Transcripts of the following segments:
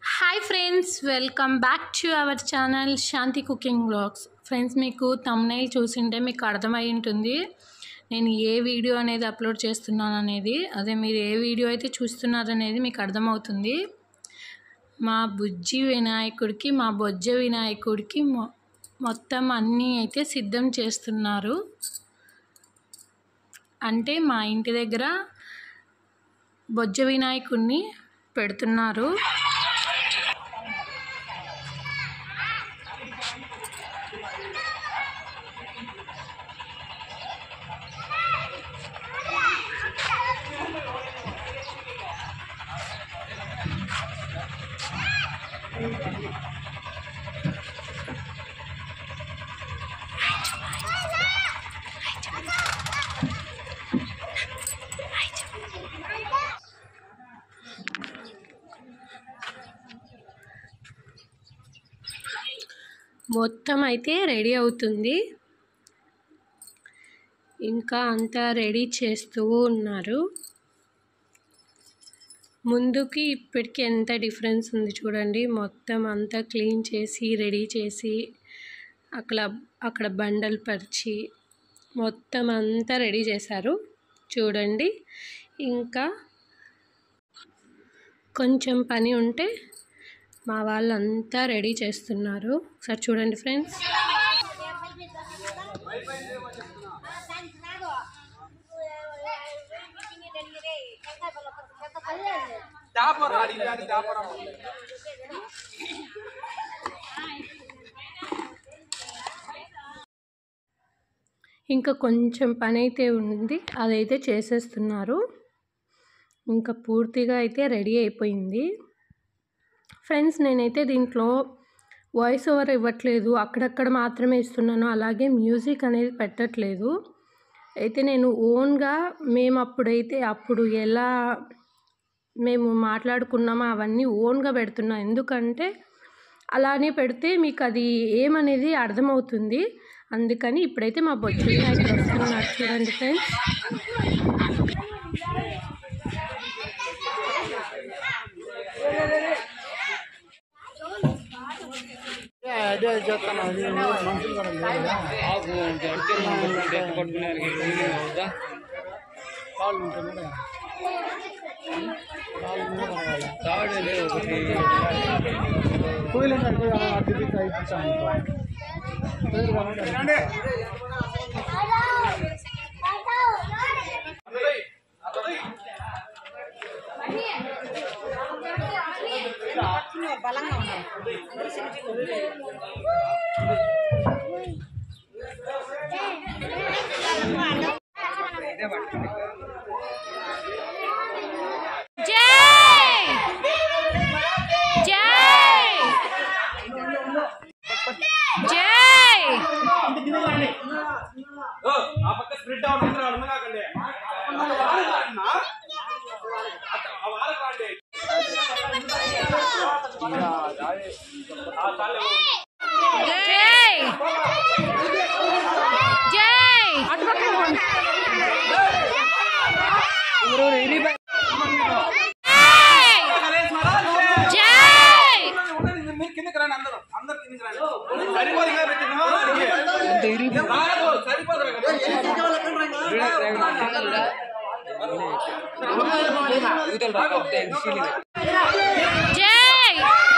Hi friends welcome back to our channel Shanti cooking blogs friends మీకు thumbnail చూసింటే మీకు అర్థమై ఉంటుంది నేను ఏ వీడియో అనేది అప్లోడ్ చేస్తున్నాను అనేది అదే మీరు ఏ వీడియో అయితే చూస్తున్నారనేది మీకు అర్థమవుతుంది మా బుజ్జి వినాయకుడికి మా బొజ్జ వినాయకుడికి మొ మొత్తం అన్నీ అయితే సిద్ధం చేస్తున్నారు అంటే మా ఇంటి దగ్గర బొజ్జ వినాయకుడిని పెడుతున్నారు మొత్తం అయితే రెడీ అవుతుంది ఇంకా అంతా రెడీ చేస్తూ ఉన్నారు ముందుకి ఇప్పటికి ఎంత డిఫరెన్స్ ఉంది చూడండి మొత్తం అంతా క్లీన్ చేసి రెడీ చేసి అక్కడ అక్కడ బండలు పరిచి మొత్తం అంతా రెడీ చేశారు చూడండి ఇంకా కొంచెం పని ఉంటే మా వాళ్ళంతా రెడీ చేస్తున్నారు ఒకసారి చూడండి ఫ్రెండ్స్ ఇంకా కొంచెం పని అయితే ఉంది అదైతే చేసేస్తున్నారు ఇంకా పూర్తిగా అయితే రెడీ అయిపోయింది ఫ్రెండ్స్ నేనైతే దీంట్లో వాయిస్ ఓవర్ ఇవ్వట్లేదు అక్కడక్కడ మాత్రమే ఇస్తున్నాను అలాగే మ్యూజిక్ అనేది పెట్టట్లేదు అయితే నేను ఓన్గా మేము అప్పుడైతే అప్పుడు ఎలా మేము మాట్లాడుకున్నామో అవన్నీ ఓన్గా పెడుతున్నా ఎందుకంటే అలానే పెడితే మీకు అది ఏమనేది అర్థమవుతుంది అందుకని ఇప్పుడైతే మా బొచ్చు వినాయకుడు వస్తున్నారు చూడండి ఫ్రెండ్స్ అదే చెప్తాను అది మనుషులు కూడా లేదు కాళ్ళు ఉంటుంది కదా. కాళ్ళు మీద కావాలి. కోయిలు ఉంటారు కదా, అటు ఇటు అయిపోతాను. పేరు కావాలి. జై జై జై ఆ పక్క స్ప్రిట్ అవుట్ అందరూ అర్థం కాకండి ఆ వాళ్ళకి రాండి జై జై జై మీరు కిందకి రండి అందరూ అందరు కిందకి రండి సరిపోదు కదా పెట్టిన రాదు సరిపోదు జై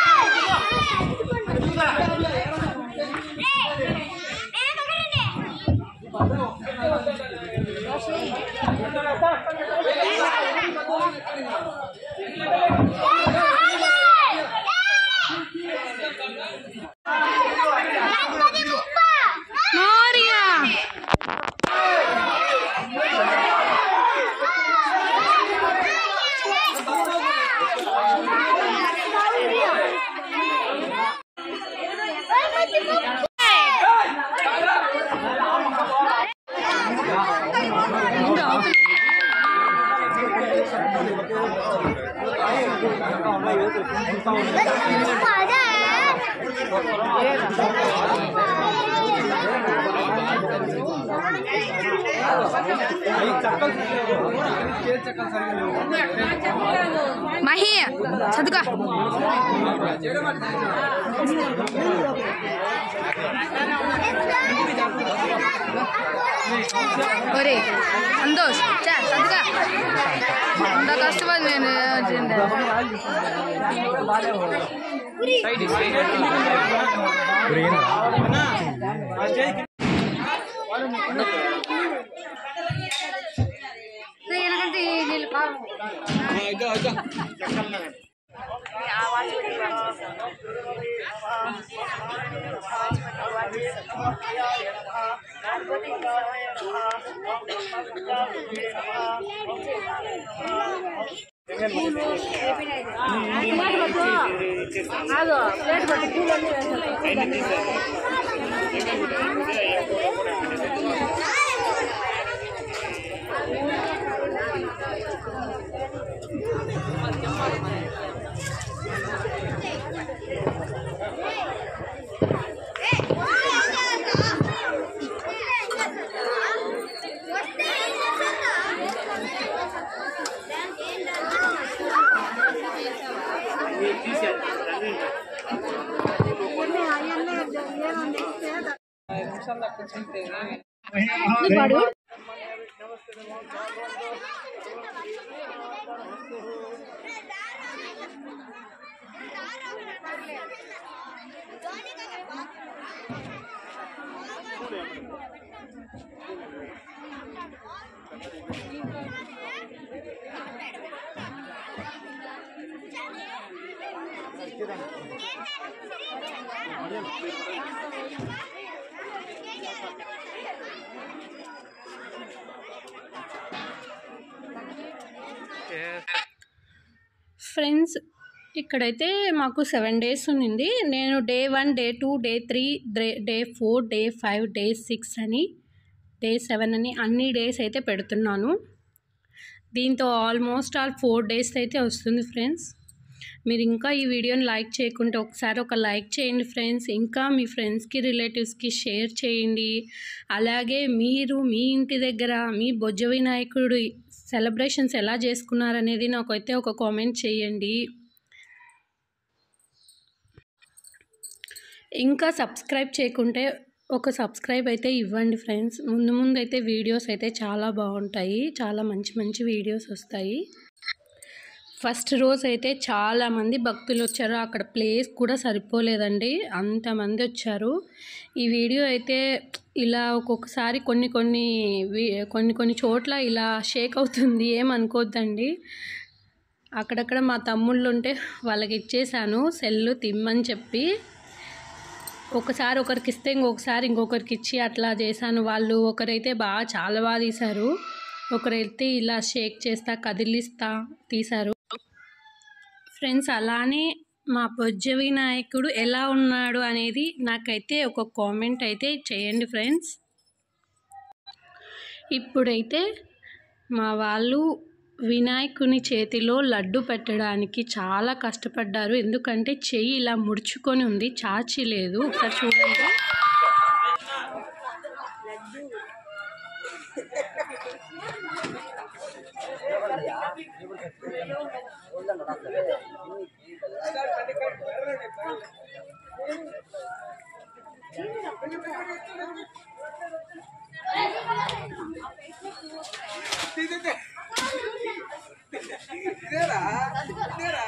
మోరియా Ada. అవి చెక్కలు చేతి చెక్కలు సరిగా లేవు మహి చదువుకో ఒరే సంతోష్ చా చదువుకో అంత కష్టపడి నేను వచ్చిండే ఎందుకంటే నీళ్ళు పాపం ఫ్రెండ్స్ ఇక్కడైతే మాకు సెవెన్ డేస్ ఉన్నింది నేను day one day two day three day day four day five day six అని డే సెవెన్ అని అన్ని డేస్ అయితే పెడుతున్నాను దీంతో ఆల్మోస్ట్ ఆల్ ఫోర్ డేస్ అయితే వస్తుంది ఫ్రెండ్స్ మీరు ఇంకా ఈ వీడియోని లైక్ చేయకుంటే ఒకసారి ఒక లైక్ చేయండి ఫ్రెండ్స్ ఇంకా మీ ఫ్రెండ్స్కి రిలేటివ్స్కి షేర్ చేయండి అలాగే మీరు మీ ఇంటి దగ్గర మీ బొజ్జ వినాయకుడు సెలబ్రేషన్స్ ఎలా చేసుకున్నారనేది నాకైతే ఒక కామెంట్ చేయండి ఇంకా సబ్స్క్రైబ్ చేయకుంటే ఒక సబ్స్క్రైబ్ అయితే ఇవ్వండి ఫ్రెండ్స్ ముందు ముందు అయితే వీడియోస్ అయితే చాలా బాగుంటాయి చాలా మంచి మంచి వీడియోస్ వస్తాయి ఫస్ట్ రోజు అయితే చాలామంది భక్తులు వచ్చారు అక్కడ ప్లేస్ కూడా సరిపోలేదండి అంతమంది వచ్చారు ఈ వీడియో అయితే ఇలా ఒక్కొక్కసారి కొన్ని కొన్ని వి- కొన్ని కొన్ని చోట్ల ఇలా షేక్ అవుతుంది ఏమనుకోవద్దండి అక్కడక్కడ మా తమ్ముళ్ళు ఉంటే వాళ్ళకి ఇచ్చేసాను సెల్లు తిమ్మని చెప్పి ఒకసారి ఒకరికి ఇస్తే ఇంకొకసారి ఇంకొకరికి ఇచ్చి అట్లా చేశాను వాళ్ళు ఒకరైతే బాగా చాలా బాగా తీశారు ఒకరైతే ఇలా షేక్ చేస్తా కదిలిస్తా తీశారు ఫ్రెండ్స్ అలానే మా బొజ్జ వినాయకుడు ఎలా ఉన్నాడు అనేది నాకైతే ఒక కామెంట్ అయితే చేయండి ఫ్రెండ్స్ ఇప్పుడైతే మా వాళ్ళు వినాయకుని చేతిలో లడ్డు పెట్టడానికి చాలా కష్టపడ్డారు ఎందుకంటే చెయ్యి ఇలా ముడుచుకొని ఉంది చాచి లేదు ఒకసారి చూడండి ఇదేరా ఇదేరా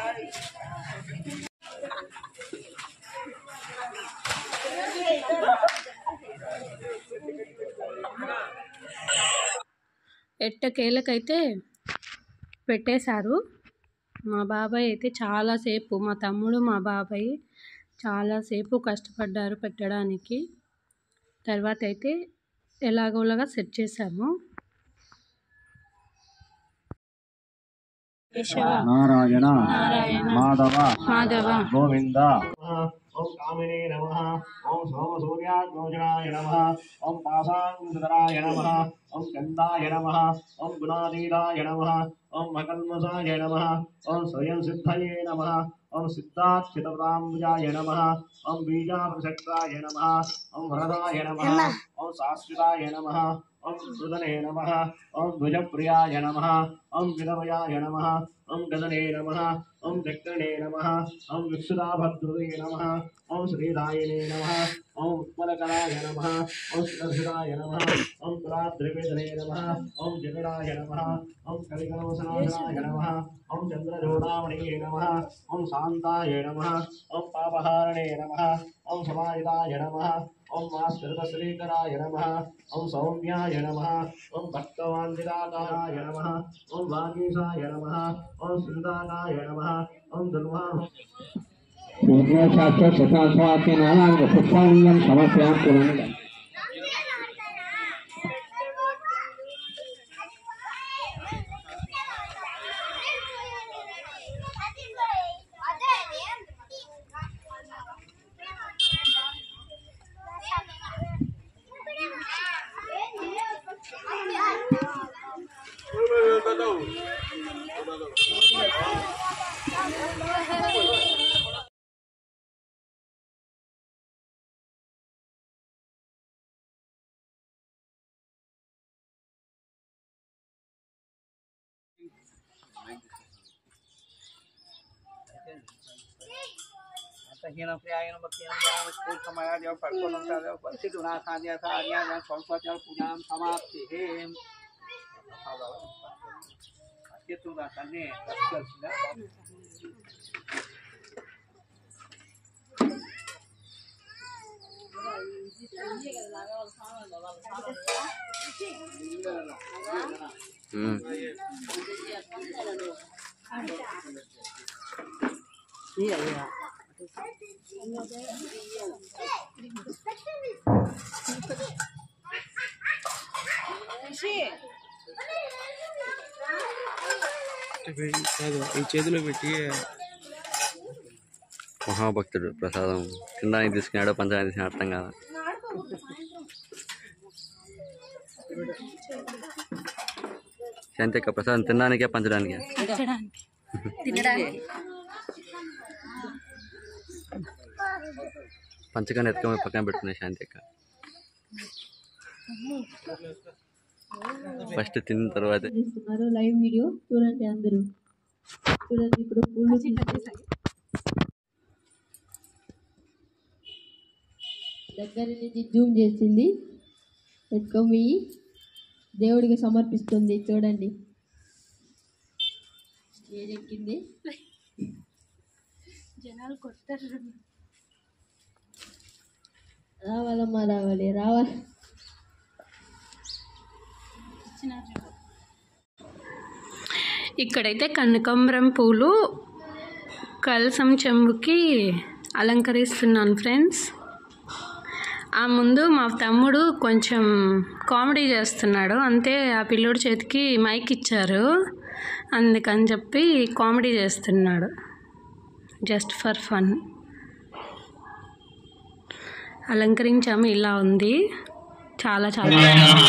ఎట్టకేలకైతే పెట్టేశారు మా బాబాయ్ అయితే చాలాసేపు మా తమ్ముడు మా బాబాయ్ చాలాసేపు కష్టపడ్డారు పెట్టడానికి తర్వాత అయితే ఎలాగోలాగా సెట్ చేశాము కేశవ నారాయణ నారాయణ మాధవ మాధవ గోవింద ఓం కామినే నమ ఓం సోమసూర్యాగ్నోజనాయ నమ ఓం పాసాంగుధరాయ నమ ఓం కందాయ నమ ఓం గుణాతీతాయ నమ ఓం మకల్మసాయ నమ ఓం స్వయం సిద్ధయే నమ ఓం సిద్ధాక్షితప్రాంబుజాయ నమ ఓం బీజాప్రసక్తాయ నమ ఓం వరదాయ నమ ఓం శాశ్వతాయ నమ ఓం సుదనే నమ ఓం భుజప్రియాయ నమ ఓం విధవయాయ నమ ఓం గదనే నమ ఓం చక్రణే నమ ఓం విక్షుదాభద్రుదే నమ ఓం శ్రీరాయణే నమ ఓం ఉత్పలకరాయ నమ ఓం సుదర్శనాయ నమ ఓం తురాద్రివేదనే నమ ఓం జగడాయ నమ ఓం కలికలవసనాశనాయ నమ ఓం చంద్రజోడామణే నమ ఓం శాంతాయ నమ ఓం పాపహారణే నమ ఓం సమాహితాయ నమ ఓం మాస్కృతశ్రీకరాయ నమ ఓం సౌమ్యాయ నమ ఓం భక్తవాందిరాకారాయ నమ ఓం వాగీశాయ నమ ఓం శ్రీదానాయ నమ ఓం దుర్వా శాస్త్ర శతాస్వాక్య నామాంగ పుష్పాణీయం సమర్పయామి పురాణిక హీన ప్రియాయన భక్తియన స్కూల్ సమయాదేవ పర్కోనంతాదేవ పరిస్థితి నాశాద్య కార్యాయ సంస్వత్య పూజాం సమాప్తి హేం అత్యుత్తమ కన్నే దర్శించిన ఈ చేతిలో పెట్టి మహాభక్తుడు ప్రసాదం తినడానికి తీసుకున్నాడో పంచడానికి తీసుకున్నాడో అర్థం కాదు శాంతిక ప్రసాదం తినడానికే పంచడానికే తినడానికి పంచగానే ఎత్తుకొని పక్కన పెట్టుకునే శాంతిక ఫస్ట్ తిన్న తర్వాత చేస్తున్నారు లైవ్ వీడియో చూడండి అందరూ చూడండి ఇప్పుడు పూలు దగ్గర నుంచి జూమ్ చేసింది ఎత్తుకొని దేవుడికి సమర్పిస్తుంది చూడండి ఏదెక్కింది జనాలు కొడతారు రావాలమ్మా రావాలి రావాలి ఇక్కడైతే కనకాంబరం పూలు కలసం చెంబుకి అలంకరిస్తున్నాను ఫ్రెండ్స్ ఆ ముందు మా తమ్ముడు కొంచెం కామెడీ చేస్తున్నాడు అంతే ఆ పిల్లోడి చేతికి మైక్ ఇచ్చారు అందుకని చెప్పి కామెడీ చేస్తున్నాడు జస్ట్ ఫర్ ఫన్ అలంకరించాము ఇలా ఉంది చాలా చాలా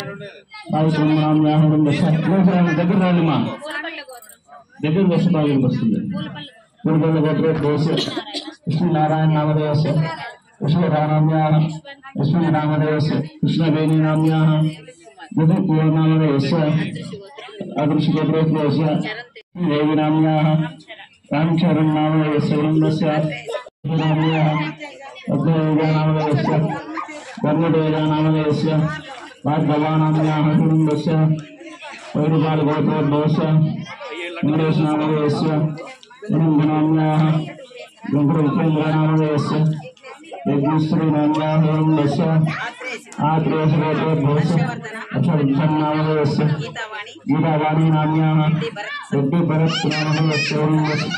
దగ్గర రాదు మా దగ్గర వస్తే బాగా వస్తుంది పూర్వల గోత్ర దోశ కృష్ణనారాయణ నామదేవస కృష్ణరానామ్యా కృష్ణ నామదేవస కృష్ణవేణి నామ్యా మధుపూర్ నామదేవస అదృశ గోత్ర దోశ దేవి నామ్యా రామచరణ్ నామదేవస వృందస్య నామ్యా అద్వైత నామదేవస ధర్మదేవ నామదేవస్య భార్గవానామ్యాः కుటుంబस्य వైరుపాలగోత్రోద్భవस्य ఇంద్రేశనామదేవस्य వినందనామ్యాः గంధర్వకేంద్రనామదేవस्य యజ్ఞశ్రీనామ్యాः కుటుంబस्य ఆత్రేయసగోత్రోద్భవस्य అక్షరనామదేవस्य గీతావాణీ నామ్యాः రెడ్డిభరత్నామదేవस्य కుటుంబस्य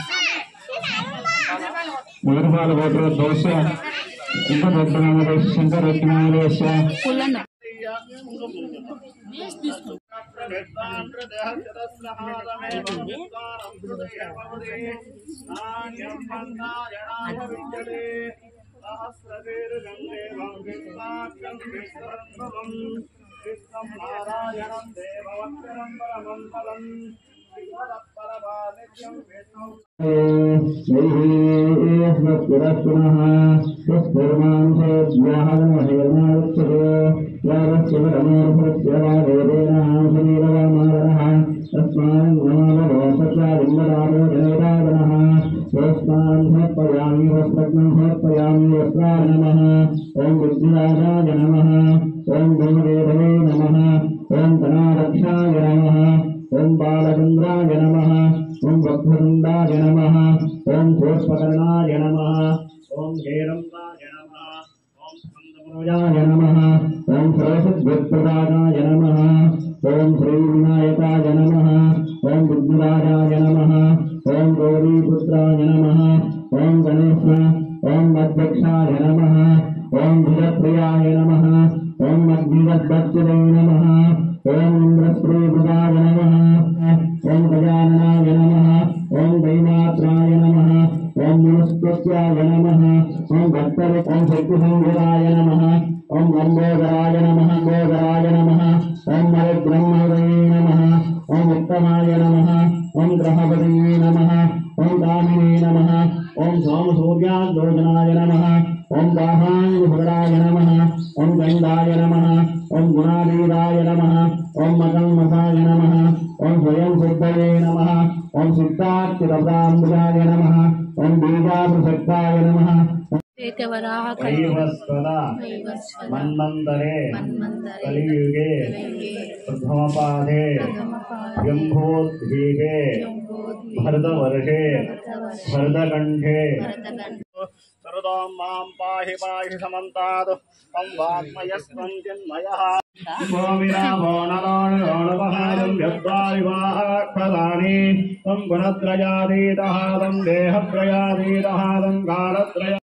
వైరుపాలగోత్రోద్భవस्य ఇంద్రరత్నామదేవस्य శంకరరత్నామదేవस्य నారాయణం దేవవక్షరం పరమం ఫలం పరమాని ఓం విద్యురాజాయ నమ ఓం గురుదేవే నమ ఓం ధనారక్షాయ నమ ఓం బాలచంద్రాయ నమ ఓం వక్రతుండాయ నమ ఓం పుష్పకర్ణాయ నమ ఓం హేరంబాయ నమ ఓం స్కందమృజాయ నమ ఓం సరస్వద్వ్యప్రదాయ నమ ఓం శ్రీ వినాయకాయ నమ ఓం విఘ్నరాజాయ నమ ఓం గౌరీపుత్రాయ నమ ఓం గణేశ ఓం అధ్యక్షాయ నమ ఓం భుజప్రియాయ నమ ఓం అగ్నివద్భక్తులై నమ ఓం ఇంద్రశ్రీపదాయ నమ ఓం గజాననాయ నమ ఓం దైమాత్రాయ నమ ఓం మనుస్పత్యాయ నమ ఓం భక్తరి ఓం శక్తిసంహితాయ నమ ఓం లంబోదరాయ నమ గోదరాయ నమ ఓం మరిబ్రహ్మవే నమ ఓం ఉత్తమాయ నమ ఓం గ్రహపదే నమ ఓం కామినే నమ ఓం సోమసూర్యాలోచనాయ నమ ఓం దాహాయ నమ ఓం గండాయ నమ ఓం గుణాధీరాయ నమ ఓం మకల్మసాయ నమ ఓం స్వయం సిద్ధయే నమ ఓం సిద్ధార్థిరసాంబుజాయ నమ ఓం బీజాభిషక్తాయ నమ ఏకవరాహ వైవస్వద మన్మంతరే కలియుగే ప్రథమపాదే జంభోద్భీగే భరతవర్షే భరతకంఠే సరదాం మాం పాహి పాహి సమంతాద్ తం వాగ్మయస్వం చిన్మయః స్వామిరామో నరోణరోణవహారం యద్వారివాహక్షదాని తం గుణత్రయాదీతః తం దేహత్రయాదీతః తం కాలత్రయ